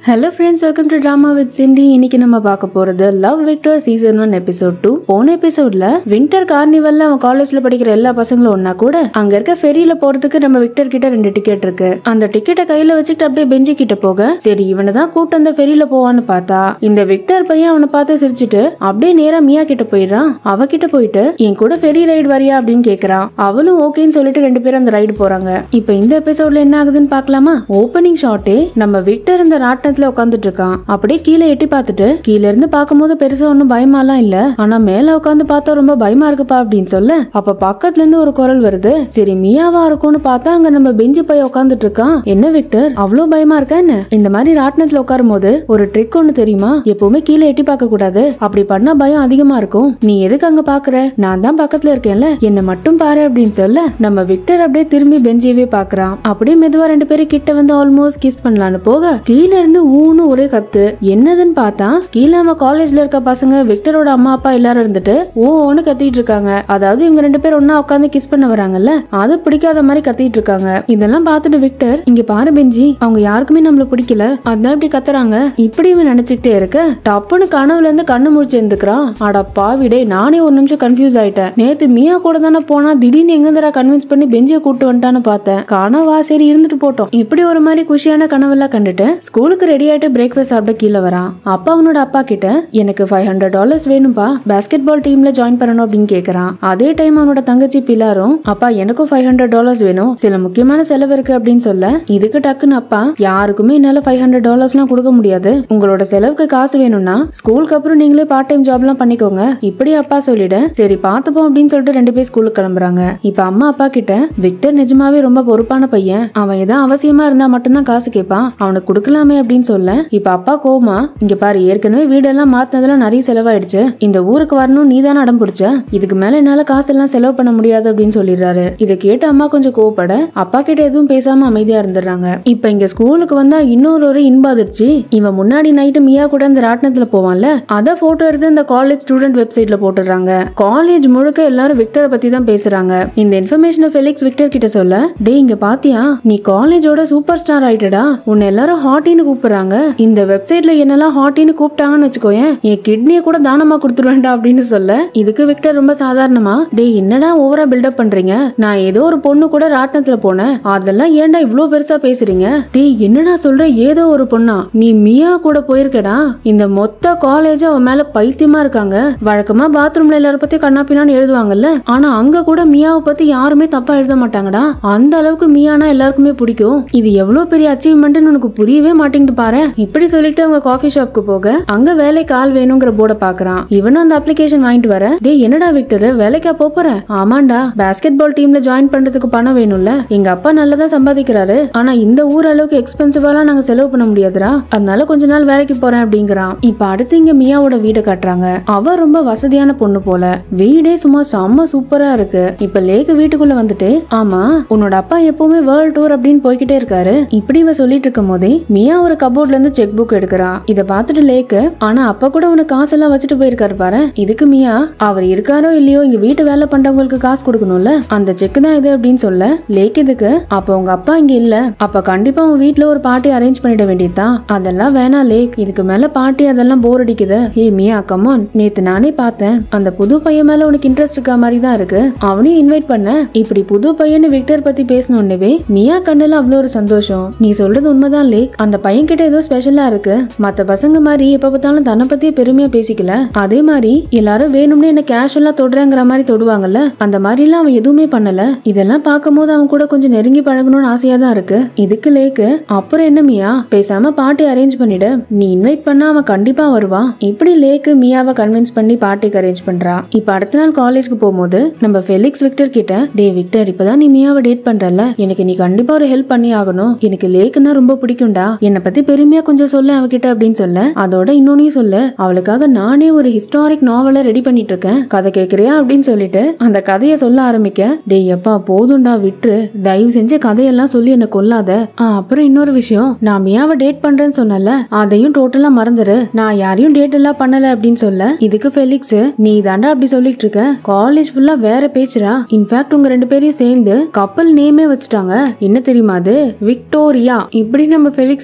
hello friends welcome to drama with Cindy இன்னைக்கு நம்ம பார்க்க போறது Love Victor season one episode two போன எபிசோட்ல வின்டர் கார்னிவல்ல அவன் காலேஜ்ல படிக்கிற எல்லா பசங்களும் ஒன்னா கூட அங்க இருக்க ஃபெரியில போறதுக்கு நம்ம விக்டர் கிட்ட ரெண்டு டிக்கெட் இருக்கு அந்த டிக்கெட்டை கையில வச்சுக்கிட்டு அப்படியே பெஞ்சு கிட்ட போக சரி இவனை தான் கூட்டு அந்த ஃபெரியில போவான்னு பார்த்தா இந்த விக்டர் பையன் அவனை பார்த்து சிரிச்சுட்டு அப்படியே நேரா மியா கிட்ட போயிடுறான் அவகிட்ட போயிட்டு என் கூட ஃபெரி ரைடு வரியா அப்படின்னு கேக்குறான் அவளும் ஓகேன்னு சொல்லிட்டு ரெண்டு பேரும் அந்த ரைடு போறாங்க இப்போ இந்த எபிசோட்ல என்ன ஆகுதுன்னு பார்க்கலாமா ஓப்பனிங் ஷாட்டே நம்ம விக்டர் இந்த ராட்டனத்துல உட்காந்துட்டு இருக்கான் அப்படியே கீழே எட்டி பார்த்துட்டு கீழ இருந்து பார்க்கும்போது பெருசா ஒன்றும் பயமாலாம் இல்ல ஆனா மேல உட்காந்து பார்த்தா ரொம்ப பயமா இருக்குப்பா அப்படின்னு சொல்ல அப்ப பக்கத்துல இருந்து ஒரு குரல் வருது சரி மியாவா இருக்கும்னு பார்த்தா அங்க நம்ம பெஞ்சு போய் உட்காந்துட்டு இருக்கான் என்ன விக்டர் அவ்வளவு பயமா இருக்கா என்ன இந்த மாதிரி ராட்டினத்துல உட்காரும் போது ஒரு ட்ரிக் ஒண்ணு தெரியுமா எப்பவுமே கீழே எட்டி பார்க்க கூடாது அப்படி பண்ணா பயம் அதிகமா இருக்கும் நீ எதுக்கு அங்க பாக்குற நான் தான் பக்கத்துல இருக்கேன்ல என்ன மட்டும் பாரு அப்படின்னு சொல்ல நம்ம விக்டர் அப்படியே திரும்பி பெஞ்சையவே பாக்குறான் அப்படியே மெதுவா ரெண்டு பேரும் கிட்ட வந்து ஆல்மோஸ்ட் கிஸ் பண்ணலான்னு போக கீழ இருந்து ஊன்னு ஒரே கத்து என்னதுன்னு பார்த்தா கீழே நம்ம காலேஜ்ல இருக்க பசங்க விக்டரோட அம்மா அப்பா எல்லாரும் இருந்துட்டு ஓன்னு கத்திட்டு இருக்காங்க அதாவது இவங்க ரெண்டு பேரும் ஒண்ணா உட்காந்து கிஸ் பண்ண வராங்கல்ல அது பிடிக்காத மாதிரி கத்திட்டு இருக்காங்க இதெல்லாம் பார்த்துட்டு விக்டர் இங்க பாரு பெஞ்சி அவங்க யாருக்குமே நம்மள பிடிக்கல அதான் இப்படி கத்துறாங்க இப்படி இவன் நினைச்சுக்கிட்டே இருக்க டப்புன்னு கனவுல இருந்து கண்ணு முடிச்சு இருந்துக்கிறான் அட பாவிடே நானே ஒரு நிமிஷம் கன்ஃபியூஸ் ஆயிட்டேன் நேத்து மியா கூட தானே போனா திடீர்னு எங்க தர கன்வின்ஸ் பண்ணி பெஞ்சியை கூட்டு வந்துட்டான்னு பார்த்தேன் கனவா சரி இருந்துட்டு போட்டோம் இப்படி ஒரு மாதிரி குஷியான கனவெல்லாம் கண்டுட்டு ஸ்கூலுக்கு ரெடி ஆயிட்டு பிரேக்ஃபாஸ்ட் சாப்பிட கீழே வரான் அப்பா அவனோட அப்பா கிட்ட எனக்கு ஃபைவ் ஹண்ட்ரட் டாலர்ஸ் வேணும்பா பாஸ்கெட் பால் டீம்ல ஜாயின் பண்ணணும் அப்படின்னு கேக்குறான் அதே டைம் அவனோட தங்கச்சி பிலாரும் அப்பா எனக்கும் ஃபைவ் ஹண்ட்ரட் டாலர்ஸ் வேணும் சில முக்கியமான செலவு இருக்கு அப்படின்னு சொல்ல இதுக்கு டக்குன்னு அப்பா யாருக்குமே என்னால ஃபைவ் ஹண்ட்ரட் டாலர்ஸ்லாம் கொடுக்க முடியாது உங்களோட செலவுக்கு காசு வேணும்னா ஸ்கூலுக்கு அப்புறம் நீங்களே பார்ட் டைம் ஜாப்லாம் பண்ணிக்கோங்க இப்படி அப்பா சொல்லிட சரி பார்த்துப்போம் அப்படின்னு சொல்லிட்டு ரெண்டு பேர் ஸ்கூலுக்கு கிளம்புறாங்க இப்ப அம்மா அப்பா கிட்ட விக்டர் நிஜமாவே ரொம்ப பொறுப்பான பையன் அவன் ஏதாவது அவசியமா இருந்தா மட்டும்தான் காசு கேட்பான் அவனுக்கு கொடுக்கலாமே அப்படின்னு சொல்ல இப்ப அப்பா கோமா இங்க பாரு ஏற்கனவே வீடெல்லாம் மாத்தினதுல நிறைய செலவாயிடுச்சு இந்த ஊருக்கு வரணும் நீ தானே அடம் பிடிச்ச இதுக்கு மேல என்னால காசு எல்லாம் செலவு பண்ண முடியாது அப்படின்னு சொல்லிடுறாரு இதை கேட்டு அம்மா கொஞ்சம் கோவப்பட அப்பா கிட்ட எதுவும் பேசாம அமைதியா இருந்துடுறாங்க இப்ப இங்க ஸ்கூலுக்கு வந்தா இன்னொரு ஒரு இன்ப அதிர்ச்சி இவன் முன்னாடி நைட்டு மியா கூட இந்த ராட்டினத்துல போவான்ல அத போட்டோ எடுத்து இந்த காலேஜ் ஸ்டூடெண்ட் வெப்சைட்ல போட்டுடுறாங்க காலேஜ் முழுக்க எல்லாரும் விக்டரை பத்தி தான் பேசுறாங்க இந்த இன்ஃபர்மேஷனை ஃபெலிக்ஸ் விக்டர் கிட்ட சொல்ல டேய் இங்க பாத்தியா நீ காலேஜோட சூப்பர் ஸ்டார் ஆயிட்டடா உன்னை எல்லாரும் ஹாட்டின்னு கூப்பிடுறாங்க இந்த வெப்சைட்ல என்னெல்லாம் ஹாட்டின்னு கூப்பிட்டாங்கன்னு வச்சுக்கோயேன் என் கிட்னியை கூட தானமா கொடுத்துருவேன்டா அப்படின்னு சொல்ல இதுக்கு விக்டர் ரொம்ப சாதாரணமா டேய் என்னடா ஓவரா பில்டப் பண்றீங்க நான் ஏதோ ஒரு பொண்ணு கூட ராட்டினத்துல போனேன் அதெல்லாம் ஏன்டா இவ்ளோ பெருசா பேசுறீங்க டேய் என்னடா சொல்ற ஏதோ ஒரு பொண்ணா நீ மியா கூட போயிருக்கடா இந்த மொத்த காலேஜ் அவன் மேல பைத்தியமா இருக்காங்க வழக்கமா பாத்ரூம்ல எல்லாரும் பத்தி கண்ணாப்பினான்னு எழுதுவாங்கல்ல ஆனா அங்க கூட மியாவை பத்தி யாருமே தப்பா எழுத மாட்டாங்கடா அந்த அளவுக்கு மியானா எல்லாருக்குமே பிடிக்கும் இது எவ்வளவு பெரிய அச்சீவ்மெண்ட்னு உனக்கு புரியவே மாட்டேங்குது பாரு இப்படி சொல்லிட்டு அவங்க காஃபி ஷாப்க்கு போக அங்க வேலைக்கு ஆள் வேணுங்கிற போர்டை பாக்குறான் இவனும் அந்த அப்ளிகேஷன் வாங்கிட்டு வர டேய் என்னடா விக்டர் வேலைக்கா போப் போற ஆமாண்டா பாஸ்கெட் பால் டீம்ல ஜாயின் பண்றதுக்கு பணம் வேணும்ல எங்க அப்பா நல்லதா சம்பாதிக்கிறாரு ஆனா இந்த ஊர் அளவுக்கு எக்ஸ்பென்சிவாலாம் நாங்க செலவு பண்ண முடியாதுடா அதனால கொஞ்ச நாள் வேலைக்கு போறேன் அப்படிங்கிறான் இப்ப அடுத்து இங்க மியாவோட வீடை காட்டுறாங்க அவ ரொம்ப வசதியான பொண்ணு போல வீடே சும்மா செம்ம சூப்பரா இருக்கு இப்ப லேக்கு வீட்டுக்குள்ள வந்துட்டு ஆமா உன்னோட அப்பா எப்பவுமே வேர்ல்ட் டூர் அப்படின்னு போய்கிட்டே இருக்காரு இப்படி இவ சொல்லிட்டு இருக்கும் போதே மியா ஒரு கபோர்ட்ல இருந்து செக் புக் எடுக்கிறா இத பார்த்துட்டு லேக்கு ஆனா அப்பா கூட உனக்கு காசெல்லாம் வச்சுட்டு போயிருக்காரு பாரு இதுக்கு மியா அவர் இருக்காரோ இல்லையோ இங்க வீட்டு வேலை பண்றவங்களுக்கு காசு கொடுக்கணும்ல அந்த செக் தான் இது அப்படின்னு சொல்ல லேக் இதுக்கு அப்ப உங்க அப்பா இங்க இல்ல அப்ப கண்டிப்பா உன் வீட்ல ஒரு பார்ட்டி அரேஞ்ச் பண்ணிட வேண்டியதுதான் அதெல்லாம் வேணாம் லேக் இதுக்கு மேல பார்ட்டி அதெல்லாம் போர் அடிக்குது ஹே மியா கமான் நேத்து நானே பார்த்தேன் அந்த புது பையன் மேல உனக்கு இன்ட்ரெஸ்ட் இருக்க மாதிரி தான் இருக்கு அவனையும் இன்வைட் பண்ண இப்படி புது பையன் விக்டர் பத்தி பேசணுன்னே மியா கண்ணுல அவ்வளோ ஒரு சந்தோஷம் நீ சொல்றது உண்மைதான் லேக் அந்த பையன் கிட்ட ஏதோ ஸ்பெஷலா இருக்கு மத்த பசங்க மாதிரி எப்ப பார்த்தாலும் தன்னை பத்தியே பெருமையா பேசிக்கல அதே மாதிரி எல்லாரும் வேணும்னு என்ன கேஷுவலா தொடுறேங்கிற மாதிரி தொடுவாங்கல்ல அந்த மாதிரி எல்லாம் அவன் எதுவுமே பண்ணல இதெல்லாம் பார்க்கும்போது அவன் கூட கொஞ்சம் நெருங்கி பழகணும்னு ஆசையா தான் இருக்கு இதுக்கு லேக்கு அப்புறம் என்ன மியா பேசாம பார்ட்டி அரேஞ்ச் பண்ணிடு நீ இன்வைட் பண்ணா அவன் கண்டிப்பா வருவான் இப்படி லேக்கு மியாவை கன்வின்ஸ் பண்ணி பார்ட்டிக்கு அரேஞ்ச் பண்றா இப்ப அடுத்த நாள் காலேஜ்க்கு போகும்போது நம்ம ஃபெலிக்ஸ் விக்டர் கிட்ட டே விக்டர் இப்பதான் நீ மியாவை டேட் பண்றல எனக்கு நீ கண்டிப்பா ஒரு ஹெல்ப் பண்ணி ஆகணும் எனக்கு லேக்குன்னா ரொம்ப பிடிக்கும்டா என்னை பத்தி பெருமையா கொஞ்சம் சொல்ல அவகிட்ட அப்படின்னு சொல்ல அதோட இன்னொன்னையும் சொல்ல அவளுக்காக நானே ஒரு ஹிஸ்டாரிக் நாவலை ரெடி பண்ணிட்டு இருக்கேன் கதை கேக்குறியா அப்படின்னு சொல்லிட்டு அந்த கதையை சொல்ல ஆரம்பிக்க டேய் எப்பா போதும்டா விட்டுரு தயவு செஞ்சு கதையெல்லாம் சொல்லி என்ன கொல்லாத ஆ, அப்புறம் இன்னொரு விஷயம் நான் மியாவை டேட் பண்றேன்னு சொன்னல அதையும் டோட்டலா மறந்துரு நான் யாரையும் டேட் எல்லாம் பண்ணல அப்படின்னு சொல்ல இதுக்கு ஃபெலிக்ஸ் நீ தாண்டா அப்படி சொல்லிட்டு இருக்க காலேஜ் ஃபுல்லா வேற பேச்சுடா இன்ஃபேக்ட் உங்க ரெண்டு பேரையும் சேர்ந்து கப்பல் நேமே வச்சுட்டாங்க என்ன தெரியுமா அது விக்டோரியா இப்படி நம்ம ஃபெலிக்ஸ் ரொம்ப ஆர்வமா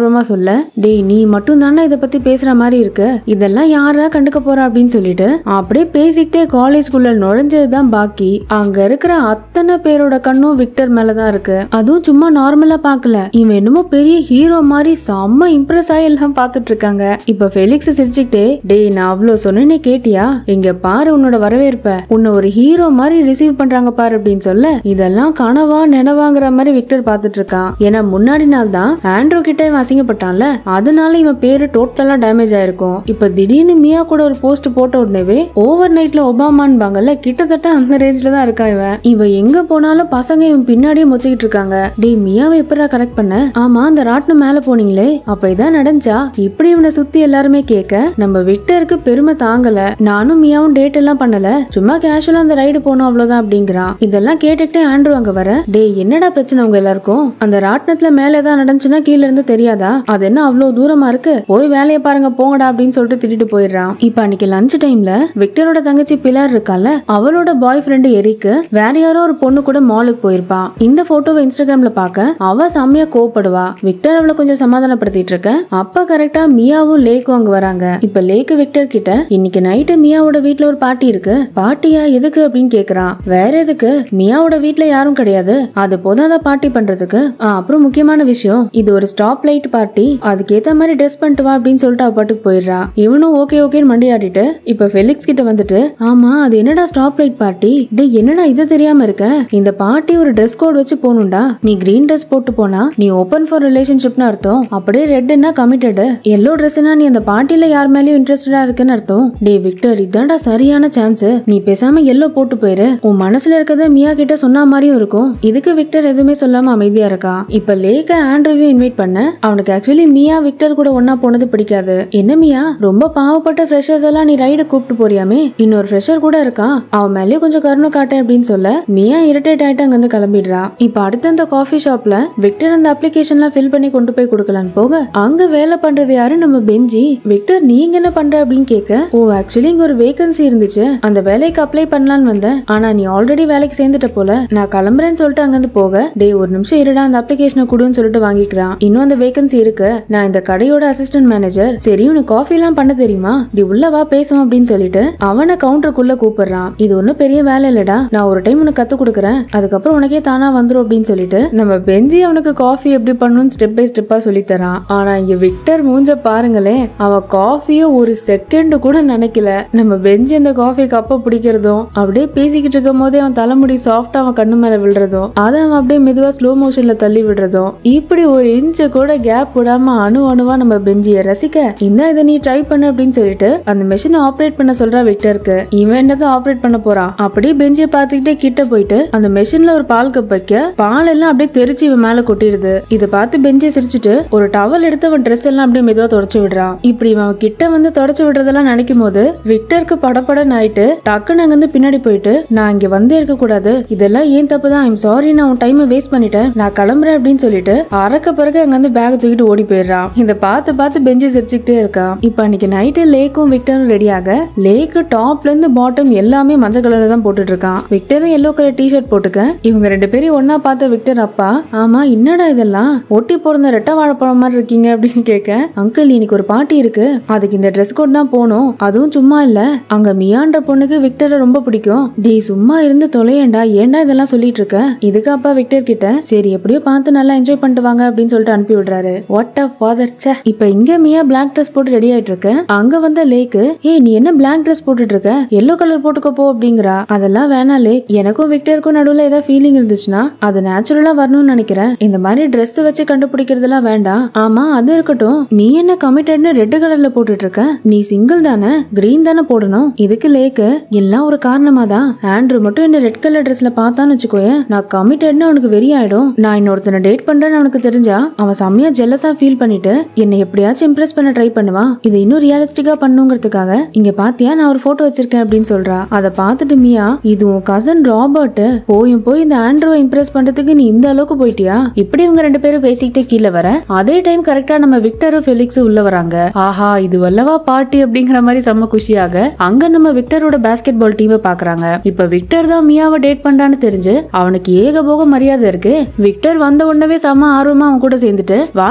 ஆர்வமா சொல்ல டேய் நீ மட்டும் தானே இதை பத்தி பேசுற மாதிரி இருக்கு இதெல்லாம் யாரா கண்டுக்க போறா அப்படின்னு சொல்லிட்டு அப்படியே பேசிக்கிட்டே காலேஜ்குள்ள நுழைஞ்சதுதான் பாக்கி அங்க இருக்கிற அத்தனை பேரோட கண்ணும் விக்டர் மேலதான் இருக்கு அதுவும் சும்மா நார்மலா பார்க்கல இவன் என்னமோ பெரிய ஹீரோ மாதிரி செம்ம இம்ப்ரெஸ் ஆகி எல்லாம் பார்த்துட்டு இருக்காங்க இப்ப ஃபெலிக்ஸ் சிரிச்சுக்கிட்டே டேய் நான் அவ்வளவு சொன்னேனே கேட்டியா இங்க பாரு உன்னோட வரவேற்ப உன்னை ஒரு ஹீரோ மாதிரி ரிசீவ் பண்றாங்க பாரு அப்படின்னு சொல்ல இதெல்லாம் கனவா நினைவாங்கிற மாதிரி விக்டர் பார்த்துட்டு இருக்கான் ஏன்னா முன்னாடி நாள் தான் ஆண்ட்ரோ கிட்ட இவன் அசிங்கப்பட்டான்ல அதனால இவன் பேரு டோட்டலா டேமேஜ் ஆயிருக்கும் இப்ப திடீர்னு மியா கூட ஒரு போஸ்ட் போட்ட உடனேவே ஓவர் நைட்ல ஒபாமான்பாங்கல்ல கிட்டத்தட்ட அந்த ரேஞ்சில தான் இருக்கான் இவன் இவன் எங்க போனாலும் பசங்க இவன் பின்னாடியே முச்சிக்கிட்டு இருக்காங்க டேய் மியாவை எப்படா கரெக்ட் பண்ண ஆமா அந்த ராட்டினம் மேல போனீங்களே அப்ப இதான் நடந்துச்சா இப்படி இவனை சுத்தி எல்லாருமே கேட்க நம்ம விக்டருக்கு பெருமை தாங்கல நானும் மியாவும் டேட் எல்லாம் பண்ணல சும்மா கேஷுவலா அந்த ரைடு போனோம் அவ்வளவுதான் அப்படிங்கிறான் இதெல்லாம் கேட்டுக்கிட்டே ஆண்ட்ரூ அங்க வர டேய் என்னடா பிரச்சனை உங்க எல்லாருக்கும் அந்த ராட்டினத்துல மேல ஏதாவது நடந்துச்சுன்னா கீழ இருந்து தெரியாதா அது என்ன அவ்வளவு தூரமா இருக்கு போய் வேலையை பாருங்க போங்கடா அப்படின்னு சொல்லிட்டு திட்டிட்டு போயிடுறான் இப்ப அன்னைக்கு லஞ்ச் டைம்ல விக்டரோட தங்கச்சி பிலார் இருக்கால அவளோட பாய் ஃப்ரெண்டு எரிக்கு வேற யாரோ ஒரு பொண்ணு கூட மாலுக்கு போயிருப்பான் இந்த போட்டோவை இன்ஸ்டாகிராம்ல பார்க்க அவ செம்மையா கோவப்படுவா விக்டர் அவளை கொஞ்சம் சமாதானப்படுத்திட்டு இருக்க அப்ப கரெக்டா மியாவும் லேக்கும் அங்க வராங்க இப்ப லேக்கு விக்டர் கிட்ட இன்னைக்கு நைட்டு மியாவோட வீட்ல ஒரு பார்ட்டி இருக்கு பார்ட்டியா எதுக்கு அப்படின்னு கேக்குறான் வேற எதுக்கு மியாவோட வீட்ல யாரும் கிடையாது அது போதாத பார்ட்டி பண்றதுக்கு ஆ, அப்புறம் முக்கியமான விஷயம் இது ஒரு ஸ்டாப் லைட் பார்ட்டி அதுக்கேத்த மாதிரி ட்ரெஸ் பண்ணிட்டு வா அப்படின்னு சொல்லிட்டு அவ பாட்டுக்கு போயிடுறா இவனும் ஓகே ஓகேன்னு மண்டி ஆடிட்டு இப்ப ஃபெலிக்ஸ் கிட்ட வந்துட்டு ஆமா அது என்னடா ஸ்டாப் லைட் பார்ட்டி டேய் என்னடா இது தெரியாம இருக்க இந்த பார்ட்டி ஒரு ட்ரெஸ் கோட் வச்சு போகணும்டா நீ கிரீன் ட்ரெஸ் போட்டு போனா நீ ஓபன் ஃபார் ரிலேஷன்ஷிப்னு அர்த்தம் அப்படியே ரெட்னா கமிட்டடு எல்லோ ட்ரெஸ்னா நீ அந்த பார்ட்டில யார் மேலயும் இன்ட்ரெஸ்டடா இருக்குன்னு அர்த்தம் டே விக்டர் இதான்டா சரியான சான்ஸ் நீ பேசாம எல்லோ போட்டு போயிரு உன் மனசுல இருக்கறத மியா கிட்ட சொன்ன மாதிரியும் இருக்கும் இதுக்கு விக்டர் எதுவுமே சொல்லாம அமைதியா இருக்கா இப்ப லேக்க ஆண்ட்ரூவையும் இன்வைட் பண்ண அவனுக்கு ஆக்சுவலி மியா விக்டர் கூட ஒன்னா போனது பிடிக்காது என்ன மியா ரொம்ப பாவப்பட்ட ஃப்ரெஷர்ஸ் எல்லாம் நீ ரைடு கூப்பிட்டு போறியாமே இன்னொரு ஃப்ரெஷர் கூட இருக்கான் அவன் மேலயும் கொஞ்சம் கருணை காட்டேன் அப்படின்னு சொல்ல மியா இரிட்டேட் ஆயிட்டு அங்க இருந்து கிளம்பிடுறா இப்ப அடுத்த அந்த காஃபி ஷாப்ல விக்டர் அந்த அப்ளிகேஷன்லாம் ஃபில் பண்ணி கொண்டு போய் கொடுக்கலான்னு போக அங்க வேலை பண்றது யாரு நம்ம பெஞ்சி விக்டர் நீங்க என்ன பண்ற அப்படின்னு கேட்க ஓ ஆக்சுவலி இங்க ஒரு வேகன்சி இருந்துச்சு அந்த வேலைக்கு அப்ளை பண்ணலான்னு வந்தேன் ஆனா நீ ஆல்ரெடி வேலைக்கு சேர்ந்துட்ட போல நான் கிளம்புறேன்னு சொல்லிட்டு அங்கிருந்து போக டேய் ஒரு நிமிஷம் இருடா அந்த அப்ளிகேஷனை கொடுன்னு சொல்லிட்டு வாங்கிக்கிறான் இன்னும் அந்த வேகன்சி இருக்கு நான் இந்த கடையோட அசிஸ்டன்ட் மேனேஜர் சரி உனக்கு காஃபி எல்லாம் பண்ண தெரியுமா டி உள்ள வா பேசுவோம் அப்படின்னு சொல்லிட்டு அவனை கவுண்டருக்குள்ள கூப்பிடுறான் இது ஒன்னும் பெரிய வேலை இல்லடா நான் ஒரு டைம் உனக்கு கத்து கொடுக்குறேன் அதுக்கப்புறம் உனக்கே தானா வந்துரும் அப்படின்னு சொல்லிட்டு நம்ம பெஞ்சி அவனுக்கு காஃபி எப்படி பண்ணணும்னு ஸ்டெப் பை ஸ்டெப்பா சொல்லி தரான் ஆனா இங்க விக்டர் மூஞ்ச பாருங்களேன் அவன் காஃபிய ஒரு செகண்ட் கூட நினைக்கல நம்ம பெஞ்சி அந்த காஃபி கப்ப பிடிக்கிறதும் அப்படியே பேசிக்கிட்டு இருக்கும் போதே அவன் தலைமுடி சாஃப்டா அவன் கண்ணு மேல விழுறதும் அதை அவன் அப்படியே மெதுவா ஸ்லோ மோஷன்ல தள்ளி விடுறதும் இப்படி ஒரு இன்ச்சு கூட கேப் விடாம அணு அணுவா நம்ம பெஞ்சிய ரசிக்க இந்த இதை நீ ட்ரை பண்ணு அப்படின்னு சொல்லிட்டு அந்த மெஷினை ஆப்ரேட் பண்ண சொல்றா விக்டருக்கு இவன் என்னதான் ஆப்ரேட் பண்ண போறான் அப்படியே பெஞ்சிய பாத்துக்கிட்டே கிட்ட போயிட்டு அந்த மெஷின்ல ஒரு பால் கப் வைக்க பால் எல்லாம் அப்படியே தெரிச்சு இவன் மேல கொட்டிடுது இதை பார்த்து பெஞ்சை சிரிச்சுட்டு ஒரு டவல் எடுத்து அவன் ட்ரெஸ் எல்லாம் அப்படியே மெதுவா தொடச்சு விடுறான் இப்படி இவன் கிட்ட வந்து தொடச்சு விடுறதெல்லாம் நினைக்கும் போது விக்டருக்கு படபடன்னு ஆயிட்டு டக்குன்னு அங்க இருந்து பின்னாடி போயிட்டு நான் இங்க வந்தே இருக்க கூடாது இதெல்லாம் ஏன் தப்பு தான் ஐம் சாரி நான் உன் டைமை வேஸ்ட் பண்ணிட்டேன் நான் கிளம்புறேன் அப்படின்னு சொல்லிட்டு அறக்க பிறகு அங்க இருந்து பேக் தூக்கிட்டு ஓடி போயிடுறான் இந்த பார்த்து பார்த்து பெஞ்சு சிரிச்சுக்கிட்டே இருக்கான் இப்ப அன்னைக்கு நைட்டு லேக்கும் விக்டரும் ரெடியாக லேக்கு டாப்ல இருந்து பாட்டம் எல்லாமே மஞ்சள் கலர்ல தான் போட்டுட்டு இருக்கான் விக்டரும் எல்லோ கலர் டிஷர்ட் போட்டுக்க இவங்க ரெண்டு பேரும் ஒன்னா பார்த்த விக்டர் அப்பா ஆமா என்னடா இதெல்லாம் ஒட்டி பிறந்த ரெட்டை வாழைப்பழம் மாதிரி இருக்கீங்க அப்படின்னு கேட்க அங்கிள் இன்னைக்கு ஒரு பார்ட்டி இருக்கு அதுக்கு இந்த ட்ரெஸ் கோட் தான் போகணும் அதுவும் சும்மா இல்ல அங்க மியான்ற பொண்ணுக்கு விக்டரை ரொம்ப பிடிக்கும் டேய் சும்மா இருந்து தொலையேண்டா ஏன்டா இதெல்லாம் சொல்லிட்டு இருக்க இதுக்கு அப்பா விக்டர் கிட்ட சரி எப்படியோ பார்த்து நல்லா என்ஜாய் பண்ணிட்டு வாங்க அப்படின்னு சொல்லிட்டு அனுப்பி விடுறாரு வாட் அ ஃபாதர் ச்சே இப்ப இங்க மியா பிளாக் ட்ரெஸ் போட்டு ரெடி ஆயிட்டு இருக்க அங்க வந்த லேக்கு ஏய் நீ என்ன பிளாக் ட்ரெஸ் போட்டுட்டு இருக்க எல்லோ கலர் போட்டுக்கோ போ அப்படிங்கிறா அதெல்லாம் வேணாம் லேக் எனக்கும் விக்டருக்கும் நடுவுல ஏதாவது ஃபீலிங் இருந்துச்சுன்னா அது நேச்சுரலா வரணும்னு நினைக்கிறேன் இந்த மாதிரி Dress வச்சு கண்டுபிடிக்கிறதெல்லாம் வேண்டாம் ஆமா அது இருக்கட்டும் நீ என்ன கமிட்டட்னு ரெட் கலர்ல போட்டுட்டு இருக்க நீ சிங்கிள் தானே கிரீன் தானே போடணும் இதுக்கு லேக்கு எல்லாம் ஒரு காரணமா தான் ஆண்ட்ரூ மட்டும் என்ன ரெட் கலர் ட்ரெஸ்ல பார்த்தான்னு வச்சுக்கோயேன் நான் கமிட்டட்னு அவனுக்கு வெறி ஆயிடும் நான் இன்னொருத்தனை டேட் பண்றேன்னு அவனுக்கு தெரிஞ்சா அவன் செம்மையா ஜெல்லஸா ஃபீல் பண்ணிட்டு என்னை எப்படியாச்சும் இம்ப்ரெஸ் பண்ண ட்ரை பண்ணுவான் இது இன்னும் ரியலிஸ்டிக்கா பண்ணுங்கிறதுக்காக இங்க பாத்தியா நான் ஒரு போட்டோ வச்சிருக்கேன் அப்படின்னு சொல்றா அதை பார்த்துட்டு மியா இது உன் கசன் ராபர்ட் போயும் போய் இந்த ஆண்ட்ரூவை இம்ப்ரெஸ் பண்றதுக்கு நீ இந்த அளவுக்கு போயிட்டியா இப்படி இவங்க ரெண்டு பேரும் பேசிக்கிட்டே கீழே வர அதே டைம் கரெக்டா நம்ம விக்டரும் ஃபெலிக்ஸும் உள்ள வராங்க ஆஹா இது வல்லவா பார்ட்டி அப்படிங்கிற மாதிரி செம்ம குஷியாக அங்க நம்ம விக்டரோட பாஸ்கெட் பால் டீமை பாக்குறாங்க இப்ப விக்டர் தான் மியாவை டேட் பண்றான்னு தெரிஞ்சு அவனுக்கு ஏகபோக மரியாதை இருக்கு விக்டர் வந்த உடனே செம்ம ஆர்வமா அவன் கூட சேர்ந்துட்டு வாடா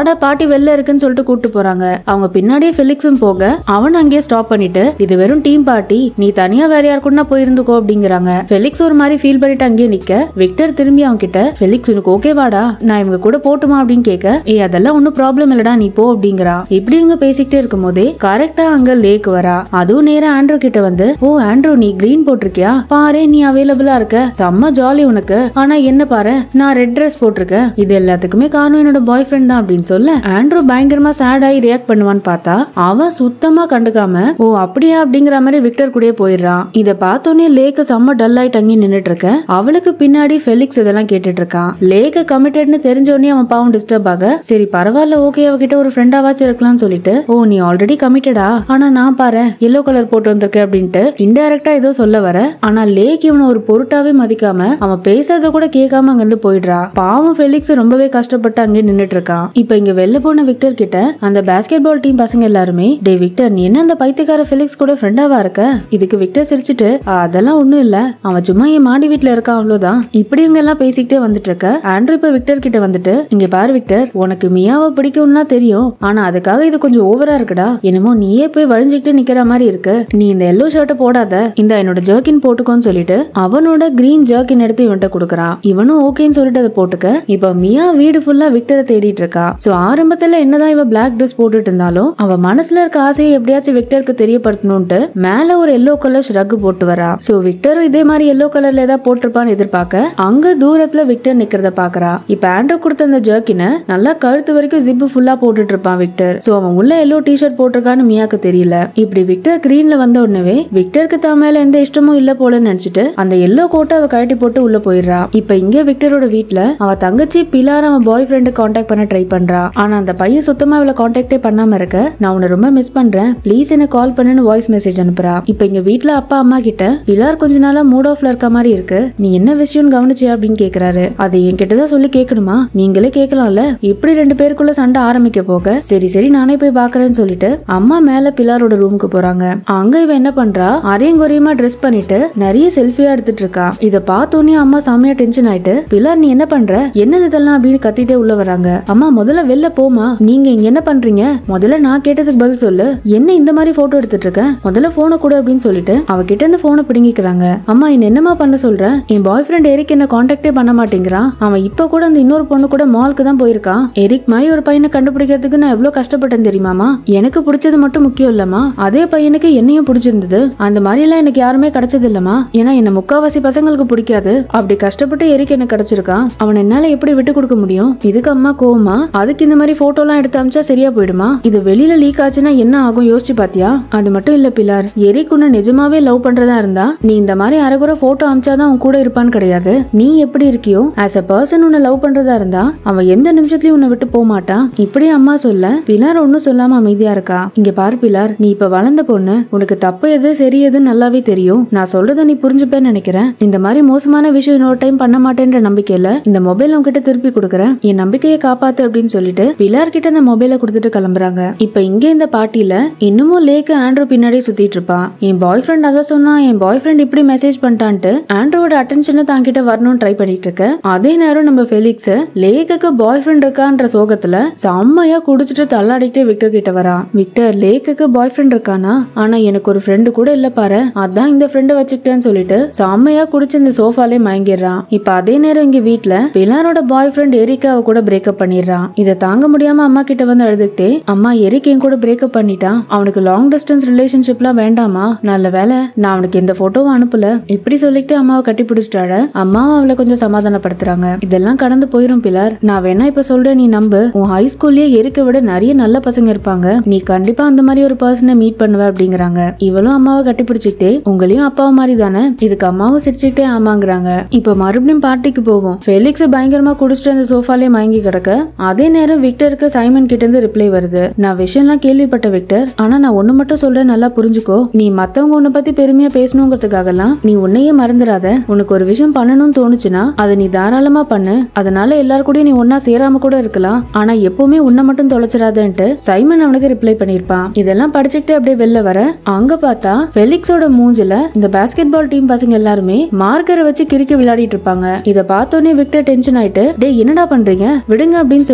வாடா பாட்டி வெளில இருக்குன்னு சொல்லிட்டு கூட்டு போறாங்க அவங்க பின்னாடியே ஃபெலிக்ஸும் போக அவன் அங்கேயே ஸ்டாப் பண்ணிட்டு இது வெறும் டீம் பார்ட்டி நீ தனியா வேற யார் கூட போயிருந்துக்கோ அப்படிங்கிறாங்க ஃபெலிக்ஸ் ஒரு மாதிரி ஃபீல் பண்ணிட்டு அங்கேயே நிக்க விக்டர் திரும்பி அவன் கிட்ட ஃபெலிக்ஸ் உனக்கு ஓகேவாடா நான் இவங்க கூட போட்டுமா அப்படின்னு கேட்க ஏ அதெல்லாம் ஒன்னும் ப்ராப்ளம் இல்லடா நீ போ அப்படிங்கிறான் இப்படி இவங்க பேசிக்கிட்டே இருக்கும் போதே கரெக்டா அங்க லேக் வரா அதுவும் நேரா ஆண்ட்ரூ கிட்ட வந்து ஓ ஆண்ட்ரூ நீ கிரீன் போட்டிருக்கியா பாரு நீ அவைலபிளா இருக்க செம்ம ஜாலி உனக்கு ஆனா என்ன பாரு நான் ரெட் ட்ரெஸ் போட்டிருக்கேன் இது எல்லாத்துக்குமே காரணம் என்னோட பாய் ஃப்ரெண்ட் தான் அப்படின்னு சொல்ல ஆண்ட்ரூ பயங்கரமா சேட் ஆகி ரியாக்ட் பண்ணுவான்னு பார்த்தா அவன் சுத்தமா கண்டுக்காம ஓ அப்படியா அப்படிங்கிற மாதிரி விக்டர் கூடயே போயிடுறான் இத பார்த்தோன்னே லேக்க செம்ம டல் ஆயிட்டு அங்கேயே நின்னுட்டு இருக்க அவளுக்கு பின்னாடி ஃபெலிக்ஸ் இதெல்லாம் கேட்டுட்டு இருக்கான் லேக்க கமிட்டட்னு தெரிஞ்சோடனே அவன் பாவம் டிஸ்டர்ப் ஆக சரி பரவாயில்ல ஓகே அவகிட்ட ஒரு ஃப்ரெண்டாவாச்சும் இருக்கலாம்னு சொல்லிட்டு ஓ நீ ஆல்ரெடி கமிட்டடா ஆனா நான் பாரு எல்லோ கலர் போட்டு வந்திருக்க அப்படின்ட்டு இன்டைரக்டா ஏதோ சொல்ல வர ஆனா லேக் இவனை ஒரு பொருட்டாவே மதிக்காம அவன் பேசுறத கூட கேட்காம அங்கிருந்து போயிடுறா பாவம் ஃபெலிக்ஸ் ரொம்பவே கஷ்டப்பட்டு அங்கே நின்னுட்டு இருக்கான் இப்ப இங்க வெளில போன விக்டர் கிட்ட அந்த பாஸ்கெட் பால் டீம் பசங்க எல்லாருமே டே விக்டர் நீ என்ன அந்த பைத்தியக்கார ஃபெலிக்ஸ் கூட ஃப்ரெண்டாவா இருக்க இதுக்கு விக்டர் சிரிச்சிட்டு "ஆ, அதெல்லாம் ஒண்ணும் இல்ல அவன் சும்மா என் மாடி வீட்ல இருக்கான் அவ்வளவுதான் இப்படி இவங்க எல்லாம் பேசிக்கிட்டே வந்துட்டு இருக்க ஆண்ட்ரூ இப்ப விக்டர் கிட்ட வந்துட்டு இங்க பாரு விக்டர் உனக்கு மியாவை பிடிக்கும்னா தெரியும் ஆனா அதுக்காக இது கொஞ்சம் ஓவரா இருக்குடா என்னமோ நீயே போய் வழிஞ்சுக்கிட்டு நிக்கிற மாதிரி இருக்கு நீ இந்த எல்லோ ஷர்ட்டை போடாத இந்த என்னோட ஜர்க்கின் போட்டுக்கோன்னு சொல்லிட்டு அவனோட கிரீன் ஜர்க்கின் எடுத்து இவன்ட்ட கொடுக்குறான் இவனும் ஓகேன்னு சொல்லிட்டு அதை போட்டுக்க இப்ப மியா வீடு ஃபுல்லா விக்டரை தேடிட்டு இருக்கா சோ ஆரம்பத்துல என்னதான் இவ பிளாக் ட்ரெஸ் போட்டுட்டு இருந்தாலும் அவ மனசுல இருக்க ஆசையை எப்படியாச்சும் விக்டருக்கு தெரியப்படுத்தணும்ட்டு மேல ஒரு எல்லோ கலர் ஷ்ரக் போட்டு வரா சோ விக்டரும் இதே மாதிரி எல்லோ கலர்ல ஏதாவது போட்டிருப்பான்னு எதிர்பார்க்க அங்க தூரத்துல விக்டர் நிக்கிறத பாக்குறா இப்ப ஆண்ட்ரூ கொடுத்த அந்த ஜர்க்கினை நல்லா கழுத்து வரைக்கும் ஜிப்பு ஃபுல்லா போட்டுட்டு இருப்பான் விக்டர் சோ அவன் உள்ள எல்லோ டிஷர்ட் போட்டிருக்கான்னு மியாக்கு தெரியல இப்படி விக்டர் கிரீன்ல வந்த உடனே விக்டருக்கு தான் மேல எந்த இஷ்டமும் இல்ல போலன்னு நினைச்சிட்டு அந்த எல்லோ கோட்டை அவ கழட்டி போட்டு உள்ள போயிடுறா இப்ப இங்க விக்டரோட வீட்ல அவ தங்கச்சி பிலார் அவன் பாய் ஃப்ரெண்டு காண்டாக்ட் பண்ண ட்ரை பண்றா ஆனா அந்த பையன் சுத்தமா அவளை காண்டாக்டே பண்ணாம இருக்க நான் உன்னை ரொம்ப மிஸ் பண்றேன் ப்ளீஸ் எனக்கு கால் பண்ணுன்னு வாய்ஸ் மெசேஜ் அனுப்புறா இப்ப இங்க வீட்ல அப்பா அம்மா கிட்ட பிலார் கொஞ்ச நாளா மூட் ஆஃப்ல இருக்க மாதிரி இருக்கு நீ என்ன விஷயம்னு கவனிச்சியா அப்படின்னு கேக்குறாரு அதை என்கிட்ட தான் சொல்லி கேட்கணுமா நீங்களே கேட்கலாம்ல இப்படி ரெண்டு பேருக்குள்ள சண்டை ஆரம்பிக்க போக சரி சரி நானே போய் பாக்குறேன்னு சொல்லிட்டு அம்மா மேல பிலாரோட ரூமுக்கு போறாங்க அங்க இவ என்ன பண்றா அரையும் குறையுமா ட்ரெஸ் பண்ணிட்டு நிறைய செல்ஃபியா எடுத்துட்டு இருக்கா இத பார்த்தோன்னே அம்மா செமையா டென்ஷன் ஆயிட்டு பிலார் நீ என்ன பண்ற என்னது இதெல்லாம் அப்படின்னு கத்திட்டே உள்ள வராங்க அம்மா முதல்ல வெளில போமா நீங்க இங்க என்ன பண்றீங்க முதல்ல நான் கேட்டதுக்கு பதில் சொல்லு என்ன இந்த மாதிரி போட்டோ எடுத்துட்டு இருக்க முதல்ல போனை கொடு அப்படின்னு சொல்லிட்டு அவகிட்ட இருந்து போனை பிடுங்கிக்கிறாங்க அம்மா என்ன என்னமா பண்ண சொல்ற என் பாய் ஃப்ரெண்ட் எரிக் என்ன காண்டாக்டே பண்ண மாட்டேங்கிறான் அவன் இப்ப கூட அந்த இன்னொரு பொண்ணு கூட மால்க்கு தான் போயிருக்கான் எரிக் மாதிரி ஒரு பையனை கண்டுபிடிக்கிறதுக்கு நான் எவ்வளவு கஷ்டப்பட்டேன் தெரியுமாமா எனக்கு பிடிச்சது மட்டும் முக்கியம் இல்லம்மா அதே பையனுக்கு என்னையும் பிடிச்சிருந்தது அந்த மாதிரி எல்லாம் எனக்கு யாருமே கிடைச்சது இல்லம்மா ஏன்னா என்ன முக்காவாசி பசங்களுக்கு பிடிக்காது அப்படி கஷ்டப்பட்டு எரிக் எனக்கு கிடைச்சிருக்கான் அவன் என்னால எப்படி விட்டு கொடுக்க முடியும் இதுக்கு அம்மா கோவமா அதுக்கு இந்த மாதிரி போட்டோ எல்லாம் எடுத்து அமிச்சா சரியா போயிடுமா இது வெளியில லீக் ஆச்சுன்னா என்ன ஆகும் யோசிச்சு பாத்தியா அது மட்டும் இல்ல பிலார் எரிக் உன்னை நிஜமாவே லவ் பண்றதா இருந்தா நீ இந்த மாதிரி அரைகுறை போட்டோ அமிச்சாதான் அவன் கூட இருப்பான்னு கிடையாது நீ எப்படி இருக்கியோ ஆஸ் அ பர்சன் உன்னை லவ் பண்றதா இருந்தா அவன் எந்த நிமிஷத்துலயும் உன்னை விட்டு போக மாட்டான் இப்படி அம்மா சொல்ல பிலார் ஒன்னும் சொல்லாம அமைதியா இருக்கா இங்க பாரு பிலார் நீ இப்ப வளர்ந்த பொண்ணு உனக்கு தப்பு எது சரி எதுன்னு நல்லாவே தெரியும் நான் சொல்றத நீ புரிஞ்சுப்பேன்னு நினைக்கிறேன் இந்த மாதிரி மோசமான விஷயம் இன்னொரு டைம் பண்ண மாட்டேன்ற நம்பிக்கையில இந்த மொபைல் உன்கிட்ட திருப்பி கொடுக்குறேன் என் நம்பிக்கையை காப்பாத்து அப்படின்னு சொல்லிட்டு பிலார் கிட்ட அந்த மொபைலை கொடுத்துட்டு கிளம்புறாங்க இப்ப இங்க இந்த பார்ட்டில இன்னமும் லேக்கு ஆண்ட்ரூ பின்னாடியே சுத்திட்டு இருப்பா என் பாய் ஃப்ரெண்ட் அதை சொன்னா என் பாய் ஃப்ரெண்ட் இப்படி மெசேஜ் பண்ணிட்டான்ட்டு ஆண்ட்ரோட அட்டென்ஷனை தாங்கிட்ட வரணும்னு ட்ரை பண்ணிட்டு இருக்க அதே நேரம் நம்ம ஃபெலிக்ஸ் லேக்குக்கு பாய் ஃப்ரெண்ட் இருக்கான்ற சோகத்துல செம்மையா குடிச்சிட்டு தள்ளாடிக்கிட்டே விக்டர் கிட்ட வரா விக்டர் லேக்குக்கு பாய் ஃப்ரெண்ட் இருக்கானா ஆனா எனக்கு ஒரு ஃப்ரெண்டு கூட இல்ல பாரு அதான் இந்த ஃப்ரெண்டை வச்சுக்கிட்டேன்னு சொல்லிட்டு செம்மையா குடிச்சு இந்த சோஃபாலே மயங்கிடுறான் இப்ப அதே நேரம் இங்க வீட்ல பிலாரோட பாய் ஃப்ரெண்ட் எரிக்காவை கூட பிரேக்கப் பண்ணிடுறான் இதை தாங்க முடியாம அம்மா கிட்ட வந்து அழுதுகிட்டே அம்மா எரிக் என் கூட பிரேக்கப் பண்ணிட்டான் அவனுக்கு லாங் டிஸ்டன்ஸ் ரிலேஷன்ஷிப்லாம் வேண்டாமா நல்ல வேலை நான் அவனுக்கு எந்த போட்டோவும் அனுப்பல இப்படி சொல்லிட்டு அம்மாவை கட்டி பிடிச்சிட்டாட அம்மாவும் அவளை கொஞ்சம் சமாதானப்படுத்துறாங்க இதெல்லாம் கடந்து போயிரும் பிலார் நான் வேணா இப்ப சொல்றேன் நீ நம்பு உன் ஹை ஸ்கூல்லயே எரிக்க விட நிறைய நல்ல பசங்க இருப்பாங்க நீ கண்டிப்பா அந்த மாதிரி ஒரு பர்சனை மீட் பண்ணுவ அப்படிங்கிறாங்க இவளும் அம்மாவை கட்டி பிடிச்சிக்கிட்டே உங்களையும் அப்பாவும் மாதிரி தானே இதுக்கு அம்மாவும் சிரிச்சுக்கிட்டே ஆமாங்கிறாங்க இப்ப மறுபடியும் பார்ட்டிக்கு போவோம் ஃபெலிக்ஸ் பயங்கரமா குடிச்சிட்டு அந்த சோஃபாலே மயங்கி கிடக்க அதே நேரம் விக்டருக்கு சைமன் கிட்ட இருந்து ரிப்ளை வருது நான் விஷயம்லாம் கேள்விப்பட்ட விக்டர் ஆனா நான் ஒண்ணு மட்டும் சொல்றேன் நல்லா புரிஞ்சுக்கோ நீ மத்தவங்க உன்னை பத்தி பெருமையா பேசணுங்கிறதுக்காகலாம் நீ உன்னையே மறந்துடாத உனக்கு ஒரு விஷயம் பண்ணணும்னு தோணுச்சுன்னா அதை நீ தாராளமா பண்ணு அதனால எல்லார் கூடயும் நீ ஒன்னா சேராம கூட இருக்கலாம் ஆனா எப்பவுமே உன்னை மட்டும் தொலைச்சிடாதன்ட்டு சைமன் அவனுக்கு ரிப்ளை பண்ணிருப்பான் இதெல்லாம் படிச்சுக்கிட்டு அப்படியே வெளில வர அங்க பார்த்தா ஃபெலிக்ஸோட மூஞ்சில இந்த பாஸ்கெட் பால் டீம் பசங்க எல்லாருமே மார்க்கரை வச்சு கிறுக்கி விளையாடிட்டு இருப்பாங்க இத பார்த்தோன்னே விக்டர் டென்ஷன் ஆயிட்டு டேய் என்னடா பண்றீங்க விடுங்க அப்படின்னு சொல்லிட்டு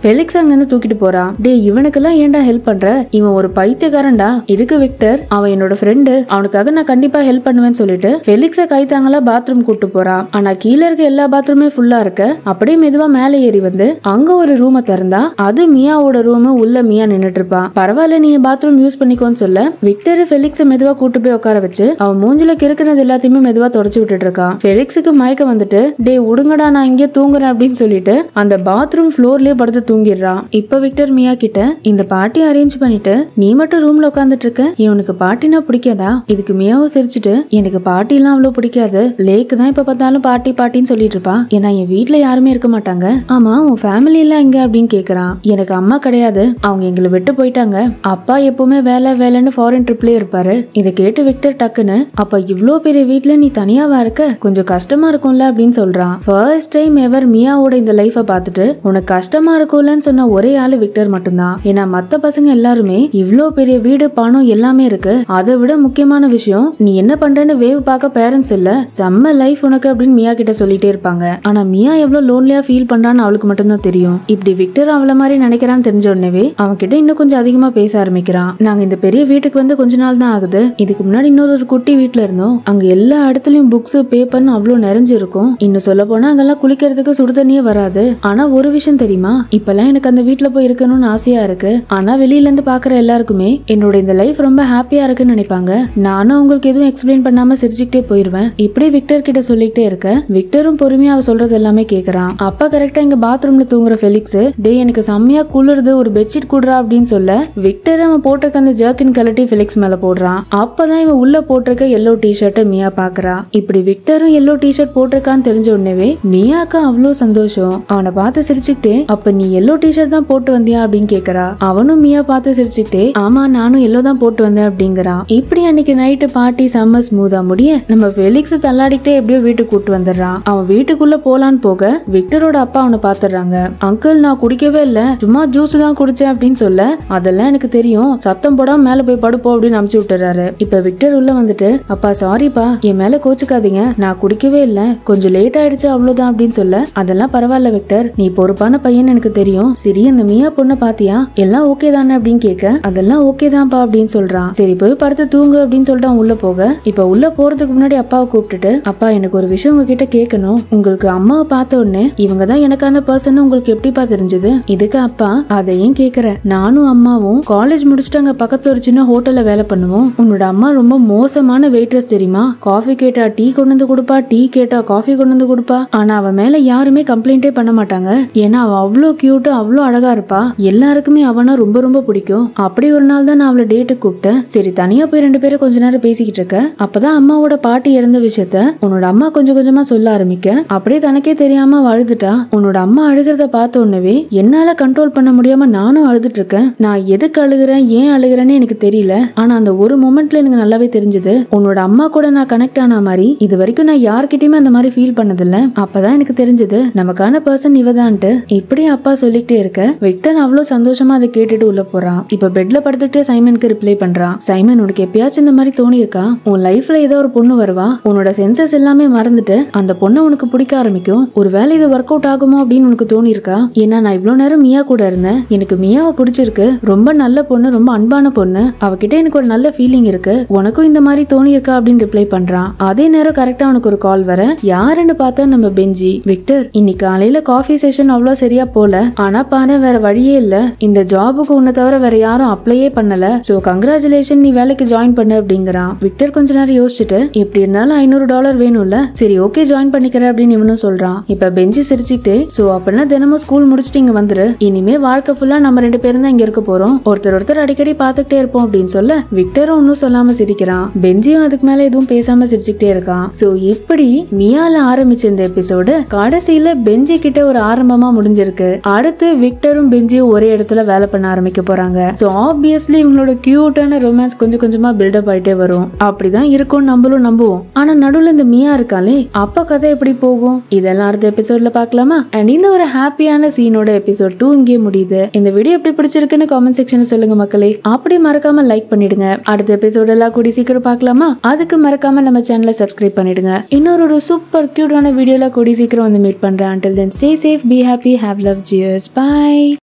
ஃபெலிக்ஸ் அங்க இருந்து தூக்கிட்டு போறான் டே இவனுக்கெல்லாம் ஏன்டா ஹெல்ப் பண்ற இவன் ஒரு பைத்தியக்காரன்டா இதுக்கு விக்டர் அவன் என்னோட ஃப்ரெண்டு அவனுக்காக நான் கண்டிப்பா ஹெல்ப் பண்ணுவேன்னு சொல்லிட்டு ஃபெலிக்ஸ கைத்தாங்களா பாத்ரூம் கூட்டு போறான் ஆனா கீழே இருக்க எல்லா பாத்ரூமே ஃபுல்லா இருக்க அப்படியே மெதுவா மேலே ஏறி வந்து அங்க ஒரு ரூமை திறந்தா அது மியாவோட ரூம் உள்ள மியா நின்னுட்டு இருப்பான் பரவாயில்ல நீ பாத்ரூம் யூஸ் பண்ணிக்கோன்னு சொல்ல விக்டர் ஃபெலிக்ஸ மெதுவா கூட்டு போய் உட்கார வச்சு அவன் மூஞ்சில கிறுக்குனது எல்லாத்தையுமே மெதுவா தொடச்சு விட்டுட்டு இருக்கான் ஃபெலிக்ஸுக்கு மயக்கம் வந்துட்டு டே உடுங்கடா நான் இங்கே தூங்குறேன் அப்படின்னு சொல்லிட்டு அந்த பாத்ரூம் ஃப்ளோர்லயே படுத்து தூங்கிடுறான் இப்ப விக்டர் மியா கிட்ட இந்த பார்ட்டி அரேஞ்ச் பண்ணிட்டு நீ மட்டும் ரூம்ல உட்காந்துட்டு இருக்க இவனுக்கு பார்ட்டினா பிடிக்காதா இதுக்கு மியாவும் சிரிச்சுட்டு எனக்கு பார்ட்டி எல்லாம் அவ்வளவு பிடிக்காது லேக்கு தான் இப்ப பார்த்தாலும் பார்ட்டி பார்ட்டின்னு சொல்லிட்டு இருப்பா ஏன்னா என் வீட்ல யாருமே இருக்க மாட்டாங்க ஆமா உன் ஃபேமிலி எல்லாம் எங்க அப்படின்னு கேக்குறான் எனக்கு அம்மா கிடையாது அவங்க எங்களை விட்டு போயிட்டாங்க அப்பா எப்பவுமே வேலை வேலைன்னு ஃபாரின் ட்ரிப்லயே இருப்பாரு இதை கேட்டு விக்டர் டக்குன்னு அப்ப இவ்ளோ பெரிய வீட்ல நீ தனியாவா இருக்க கொஞ்சம் கஷ்டமா இருக்கும்ல அப்படின்னு சொல்றான் ஃபர்ஸ்ட் டைம் எவர் மியாவோட இந்த லைஃப பார்த்துட்டு உனக்கு கஷ்டமா இருக்கும்லன்னு சொன்ன ஒரே ஆளு விக்டர் மட்டும்தான் ஏன்னா மத்த பசங்க எல்லாருமே இவ்ளோ பெரிய வீடு பணம் எல்லாமே இருக்கு அதை விட முக்கியமான விஷயம் நீ என்ன பண்றேன்னு வேவ் பார்க்க பேரண்ட்ஸ் இல்ல செம்ம லைஃப் உனக்கு அப்படின்னு மியா கிட்ட சொல்லிட்டே இருப்பாங்க ஆனா மியா எவ்வளவு லோன்லியா ஃபீல் பண்றான்னு அவளுக்கு மட்டும்தான் தெரியும் இப்படி விக்டர் அவள மாதிரி நினைக்கிறான்னு தெரிஞ்ச உடனே அவன் கிட்ட இன்னும் கொஞ்சம் அதிகமா பேச ஆரம்பிக்கிறான் நாங்க இந்த பெரிய வீட்டுக்கு வந்து கொஞ்ச நாள் தான் ஆகுது இதுக்கு முன்னாடி இன்னொரு ஒரு குட்டி வீட்ல இருந்தோம் அங்க எல்லா இடத்துலயும் புக்ஸ் பேப்பர்னு அவ்வளவு நிறைஞ்சு இருக்கும் இன்னும் சொல்ல போனா அங்கெல்லாம் குளிக்கிறதுக்கு சுடு தண்ணியே வராது ஆனா ஒரு விஷயம் தெரியுமா இப்பெல்லாம் எனக்கு அந்த வீட்ல போய் இருக்கணும்னு ஆசையா இருக்கு ஆனா வெளியில இருந்து பாக்குற எல்லாருக்குமே என்னோட இந்த லைஃப் ரொம்ப ஹாப்பியா இருக்குன்னு நினைப்பாங்க நானும் உங்களுக்கு எதுவும் எக்ஸ்பிளைன் பண்ணாம சிரிச்சுக்கிட்டே போயிருவேன் இப்படி விக்டர் கிட்ட சொல்லிக்கிட்டே இருக்க விக்டரும் பொறுமையா அவ சொல்றது எல்லாமே கேக்குறான் அப்ப கரெக்டா இங்க பாத்ரூம்ல தூங்குற ஃபெலிக்ஸ் டே எனக்கு செம்மையா குளிருது ஒரு பெட்ஷீட் குடுறா அப்படின்னு சொல்ல விக்டர் அவன் போட்டிருக்க அந்த ஜர்க்கின் கலட்டி ஃபெலிக்ஸ் மேல போடுறான் அப்பதான் இவன் உள்ள போட்டிருக்க எல்லோ டிஷர்ட்டை மியா பாக்குறா இப்படி விக்டரும் எல்லோ டிஷர்ட் போட்டிருக்கான்னு தெரிஞ்ச உடனே மியாக்கு அவ்வளோ சந்தோஷம் அவனை பார்த்து சிரிச்சுக்கிட்டே அப்ப நீ எல்லோ டிஷர்ட் தான் போட்டு வந்தியா அப்படின்னு கேக்குறா அவனும் மியா பார்த்து சிரிச்சுக்கிட்டே ஆமா நானும் எல்லோ தான் போட்டு வந்தேன் அப்படிங்கிறான் இப்படி அன்னைக்கு நைட்டு பார்ட்டி செம்ம ஸ்மூதா முடிய நம்ம ஃபெலிக்ஸ் தள்ளாடிக்கிட்டே எப்படியோ வீட்டுக்கு கூட்டு வந்துடுறான் அவன் வீட்டுக்குள்ள போலான்னு போக விக்டரோட அப்பா அவனை பாத்துறாங்க அங்கிள் நான் குடிக்கவே இல்ல சும்மா ஜூஸ் தான் குடிச்சேன் அப்படின்னு சொல்ல அதெல்லாம் எனக்கு தெரியும் சத்தம் போடாம மேல போய் படுப்போம் அப்படின்னு அமுச்சு விட்டுறாரு இப்ப விக்டர் உள்ள வந்துட்டு அப்பா சாரிப்பா என் மேல கோச்சுக்காதீங்க நான் குடிக்கவே இல்ல கொஞ்சம் லேட் ஆயிடுச்சு அவ்வளவுதான் அப்படின்னு சொல்ல அதெல்லாம் பரவாயில்ல விக்டர் நீ பொறுப்பான பையன் எனக்கு தெரியும் சரி அந்த மியா பொண்ணை பாத்தியா எல்லாம் ஓகே தானே அப்படின்னு கேட்க அதெல்லாம் ஓகே தான்ப்பா அப்படின்னு சொல்றான் சரி போய் படுத்து தூங்கு அப்படின்னு சொல்லிட்டு அவன் உள்ள போக இப்ப உள்ள போறதுக்கு முன்னாடி அப்பாவை கூப்பிட்டுட்டு அப்பா எனக்கு ஒரு விஷயம் உங்ககிட்ட கேட்கணும் உங்களுக்கு அம்மாவை பார்த்த உடனே இவங்க தான் எனக்கான பர்சன் உங்களுக்கு எப்படிப்பா தெரிஞ்சது இதுக்கு அப்பா அதை ஏன் கேக்குற நானும் அம்மாவும் காலேஜ் முடிச்சுட்டு அங்க பக்கத்துல ஒரு சின்ன ஹோட்டல்ல வேலை பண்ணுவோம் உன்னோட அம்மா ரொம்ப மோசமான வெயிட்ரஸ் தெரியுமா காஃபி கேட்டா டீ கொண்டு வந்து கொடுப்பா டீ கேட்டா காஃபி கொண்டு வந்து கொடுப்பா ஆனா அவ மேல யாருமே கம்ப்ளைண்டே பண்ண மாட்டாங்க ஏன்னா அவ அவ்வளோ கியூட் அவ்வளோ அழகா இருப்பா எல்லாருக்குமே அவனா ரொம்ப ரொம்ப பிடிக்கும் அப்படி ஒரு நாள் தான் நான் அவளை டேட்டுக்கு கூப்பிட்டேன் சரி தனியா போய் ரெண்டு பேரும் கொஞ்ச நேரம் பேசிக்கிட்டு இருக்க அப்பதான் அம்மாவோட பாட்டி இறந்த விஷயத்த உன்னோட அம்மா கொஞ்சம் கொஞ்சமா சொல்ல ஆரம்பிக்க அப்படியே தனக்கே தெரியாம அவ அழுதுட்டா உன்னோட அம்மா அழுகிறத பார்த்த உடனே என்னால கண்ட்ரோல் பண்ண முடியாம நானும் அழுதுட்டு இருக்கேன் நான் எதுக்கு அழுகிறேன் ஏன் அழுகிறேன்னு எனக்கு தெரியல ஆனா அந்த ஒரு மொமெண்ட்ல எனக்கு நல்லாவே தெரிஞ்சது உன்னோட அம்மா கூட நான் கனெக்ட் ஆன மாதிரி இது வரைக்கும் நான் யார்கிட்டயுமே அந்த மாதிரி ஃபீல் பண்ணதில்ல அப்பதான் எனக்கு தெரிஞ்சது நமக்கான பர்சன் இவதான்ட்டு இப்படி அப்பா சொல்லிக்கிட்டே இருக்க விக்டர் அவ்வளவு சந்தோஷமா அதை கேட்டுட்டு உள்ள போறான் இப்ப பெட்ல படுத்துட்டு சைமனுக்கு ரிப்ளை பண்றான் சைமன் உனக்கு எப்பயாச்சும் இந்த மாதிரி தோணி இருக்கா உன் லைஃப்ல ஏதோ ஒரு பொண்ணு வருவா உன்னோட சென்சஸ் எல்லாமே மறந்துட்டு அந்த பொண்ணை உனக்கு பிடிக்க ஆரம்பிக்கும் ஒருவேளை இது ஒர்க் அவுட் ஆகுமோ அப்படின்னு உனக்கு தோணி இருக்கா ஏன்னா நான் இவ்வளவு நேரம் மியா கூட இருந்தேன் எனக்கு மியாவை பிடிச்சிருக்கு ரொம்ப நல்ல பொண்ணு ரொம்ப அன்பான பொண்ணு அவகிட்ட எனக்கு ஒரு நல்ல ஃபீலிங் இருக்கு உனக்கும் இந்த மாதிரி தோணி இருக்கா அப்படின்னு ரிப்ளை பண்றான் அதே நேரம் கரெக்டா உனக்கு ஒரு கால் வர யாருன்னு பார்த்தா நம்ம பெஞ்சி விக்டர் இன்னைக்கு காலையில காஃபி செஷன் அவ்வளவு சரியா போல ஆனா பாரு வேற வழியே இல்ல இந்த ஜாபுக்கு உன்னை தவிர வேற யாரும் அப்ளையே பண்ணல சோ கங்க்ராச்சுலேஷன் நீ வேலைக்கு ஜாயின் பண்ணு அப்படிங்கிறான் விக்டர் கொஞ்ச நேரம் யோசிச்சுட்டு எப்படி இருந்தாலும் ஐநூறு டாலர் வேணும்ல சரி ஓகே ஜாயின் பண்ணிக்கிறேன் அப்படின்னு இவனும் சொல்றான் இப்ப பெஞ்சு சிரிச்சுக்கிட்டு சோ அப்படின்னா தினமும் ஸ்கூல் முடிச்சுட்டு இங்க வந்துரு இனிமே வாழ்க்கை ஃபுல்லா நம்ம ரெண்டு பேரும் தான் இங்க இருக்க போறோம் ஒருத்தர் ஒருத்தர் அடிக்கடி பாத்துக்கிட்டே இருப்போம் அப்படின்னு சொல்ல விக்டரும் ஒன்னும் சொல்லாம சிரிக்கிறான் பெஞ்சியும் அதுக்கு மேல எதுவும் பேசாம சிரிச்சுக்கிட்டே இருக்கான் சோ இப்படி மியால ஆரம்பிச்ச இந்த எபிசோடு கடைசியில பெஞ்சி கிட்ட ஒரு ஆரம்பமா முடிஞ்சிருக்கு அடுத்து விக்டரும் பெஞ்சியும் ஒரே இடத்துல வேலை பண்ண ஆரம்பிக்க போறாங்க சோ ஆப்வியஸ்லி இவங்களோட கியூட்டான ரொமான்ஸ் கொஞ்சம் கொஞ்சமா பில்டப் ஆயிட்டே வரும் அப்படிதான் இருக்கும் நம்மளும் நம்புவோம் ஆனா நடுவுல இந்த மியா இருக்காளே அப்ப கதை எப்படி போகும் இதெல்லாம் அடுத்த எபிசோட்ல பார்க்கலாமா அண்ட் இந்த ஒரு ஹாப்பியான சீனோட எபிசோட் டூ இங்கே முடியுது இந்த வீடியோ எப்படி பிடிச்சிருக்குன்னு காமெண்ட் செக்ஷன்ல சொல்லுங்க மக்களே அப்படி மறக்காம லைக் பண்ணிடுங்க அடுத்த எபிசோட் எல்லாம் கூடி சீக்கிரம் பார்க்கலாமா அதுக்கு மறக்காம நம்ம சேனலை சப்ஸ்கிரைப் பண்ணிடுங்க இன்னொரு ஒரு சூப்பர் கியூட்டான வீடியோல கூடி சீக்கிரம் வந்து மீட் பண்றேன் until then stay safe be happy have love cheers bye